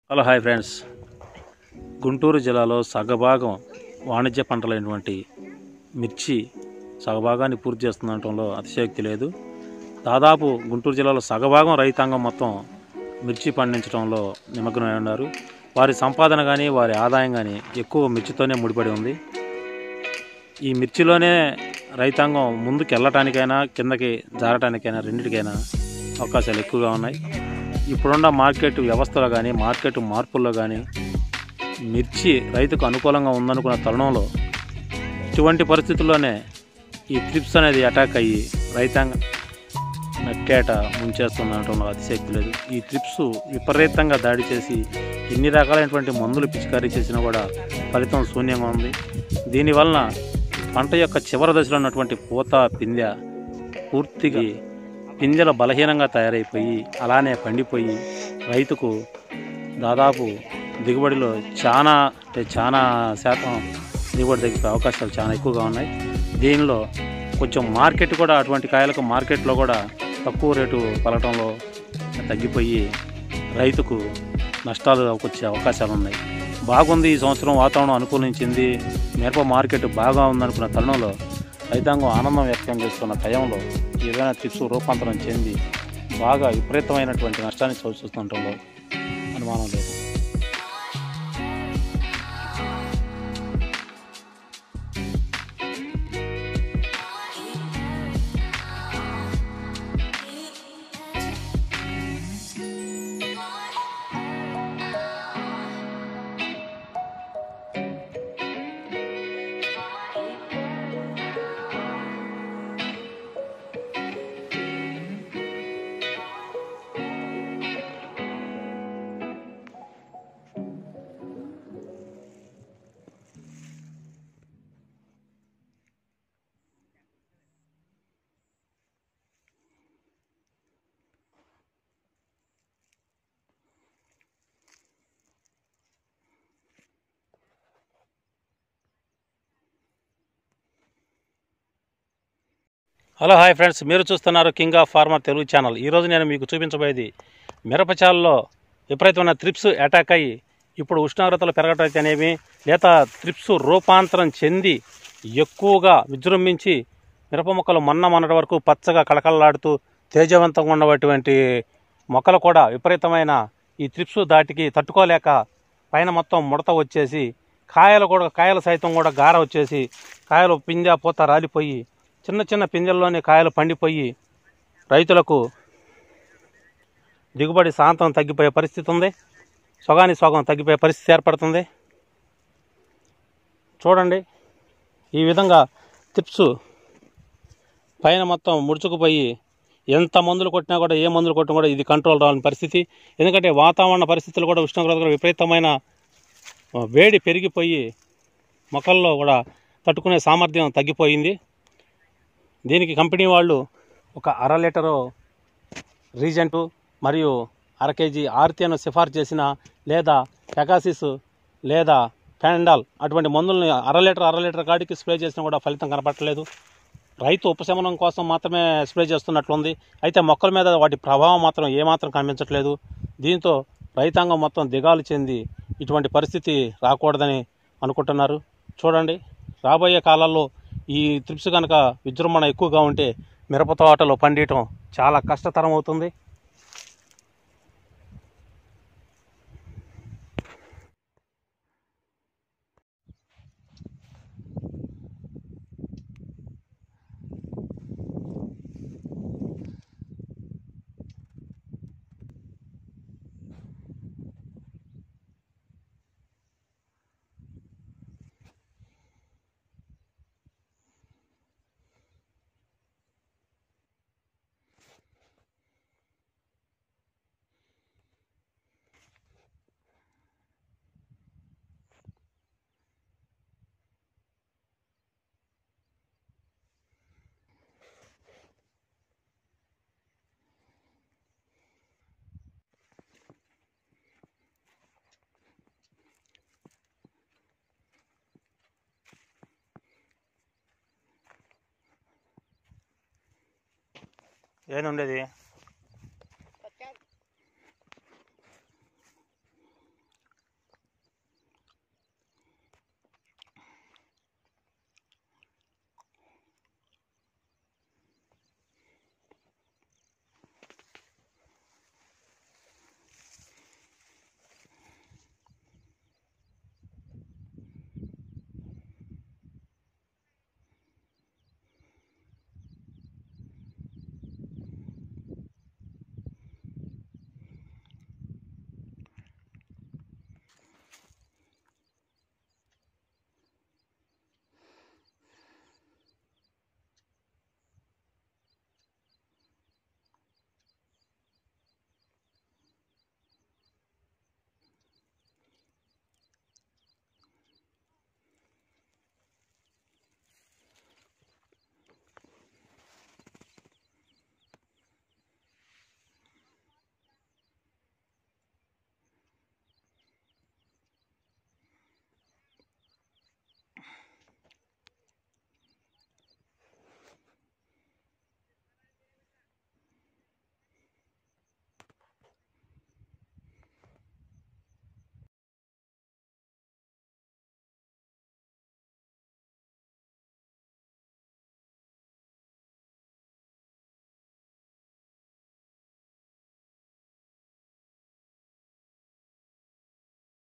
hello hi friends Guntur జిల్లాలో సగభాగం వాణిజ్య పంటలైనటువంటి మిర్చి సగభాగాన్ని పూర్తి చేస్తుండటంలో అతిశయోక్తి లేదు దాదాపు గుంటూరు జిల్లాలో సగభాగం రైతాంగం మొత్తం మిర్చి పండించడంలో నిమగ్నమై ఉన్నారు వారి సంపాదన కానీ వారి ఆదాయం కానీ ఎక్కువ మిర్చితోనే ముడిపడి ఉంది ఈ మిర్చిలోనే రైతాంగం ముందుకు వెళ్ళటానికైనా కిందకి జారటానికైనా రెండిటికైనా అవకాశాలు ఎక్కువగా ఉన్నాయి ఇప్పుడున్న మార్కెట్ వ్యవస్థలో కానీ మార్కెట్ మార్పుల్లో కానీ మిర్చి రైతుకు అనుకూలంగా ఉందనుకున్న తరుణంలో ఇటువంటి పరిస్థితుల్లోనే ఈ ట్రిప్స్ అనేది అటాక్ అయ్యి రైతాంగ నట్టేట ముంచేస్తుందనటంలో అతిశక్తి లేదు ఈ ట్రిప్స్ విపరీతంగా దాడి చేసి ఎన్ని రకాలైనటువంటి మందులు పిచికారీ చేసినా కూడా ఫలితం శూన్యంగా ఉంది దీనివలన పంట యొక్క చివరి దశలో ఉన్నటువంటి పూత పిందె పూర్తిగా పిందెలు బలహీనంగా తయారైపోయి అలానే పండిపోయి రైతుకు దాదాపు దిగుబడిలో చాలా అంటే చాలా శాతం దిగుబడి తగ్గిపోయే అవకాశాలు చాలా ఎక్కువగా ఉన్నాయి దీనిలో కొంచెం మార్కెట్ కూడా అటువంటి కాయలకు మార్కెట్లో కూడా తక్కువ రేటు పలకటంలో తగ్గిపోయి రైతుకు నష్టాలు వచ్చే అవకాశాలు ఉన్నాయి బాగుంది ఈ సంవత్సరం వాతావరణం అనుకూలించింది మిరప మార్కెట్ బాగా ఉందనుకున్న తరుణంలో రైతాంగం ఆనందం వ్యక్తం చేస్తున్న టైంలో ఏదైనా టిప్స్ రూపాంతరం చెంది బాగా విపరీతమైనటువంటి నష్టాన్ని చవిచూస్తుండటంలో అనుమానం లేదు హలో హాయ్ ఫ్రెండ్స్ మీరు చూస్తున్నారు king of farmer Telugu channel ఈరోజు నేను మీకు చూపించబోయేది మిరపచాలలో విపరీతమైన త్రిప్స్ అటాక్ అయ్యి ఇప్పుడు ఉష్ణోగ్రతలు పెరగటం అయితేనేమి లేదా త్రిప్స్ రూపాంతరం చెంది ఎక్కువగా విజృంభించి మిరప మొక్కలు మొన్న మొన్నటి వరకు పచ్చగా కళకళలాడుతూ తేజవంతంగా ఉన్నటువంటి మొక్కలు కూడా విపరీతమైన ఈ త్రిప్స్ దాటికి తట్టుకోలేక పైన మొత్తం ముడత వచ్చేసి కాయలు కూడా కాయలు సైతం కూడా గార వచ్చేసి కాయలు పింజ పూత రాలిపోయి చిన్న చిన్న పింజల్లోనే కాయలు పండిపోయి రైతులకు దిగుబడి శాంతం తగ్గిపోయే పరిస్థితి ఉంది సొగాని సొగం తగ్గిపోయే పరిస్థితి ఏర్పడుతుంది చూడండి ఈ విధంగా టిప్స్ పైన మొత్తం ముడుచుకుపోయి ఎంత మందులు కొట్టినా కూడా ఏ మందులు కొట్టినా కూడా ఇది కంట్రోల్ రావాలని పరిస్థితి ఎందుకంటే వాతావరణ పరిస్థితులు కూడా ఉష్ణోగ్రత కూడా విపరీతమైన ఆ, వేడి పెరిగిపోయి మొక్కల్లో కూడా తట్టుకునే సామర్థ్యం తగ్గిపోయింది దీనికి కంపెనీ వాళ్ళు ఒక అర లీటరు రీజెంటు మరియు అర కేజీ ఆర్తిను సిఫార్సు చేసిన లేదా పెగాసిస్ లేదా ఫెండాల్ అటువంటి మందుల్ని అర లీటర్ అర లీటర్ కాడికి స్ప్రే చేసినా కూడా ఫలితం కనపడట్లేదు రైతు ఉపశమనం కోసం మాత్రమే స్ప్రే చేస్తున్నట్లుంది అయితే మొక్కల మీద వాటి ప్రభావం మాత్రం ఏమాత్రం కనిపించట్లేదు దీంతో రైతాంగం మొత్తం దిగాలు చెంది ఇటువంటి పరిస్థితి రాకూడదని అనుకుంటున్నారు చూడండి రాబోయే కాలాల్లో ఈ త్రిప్స్ కనుక విజృంభణ ఎక్కువగా ఉంటే మిరప తోటలో పండియటం చాలా కష్టతరం అవుతుంది ఏంది ఉండేది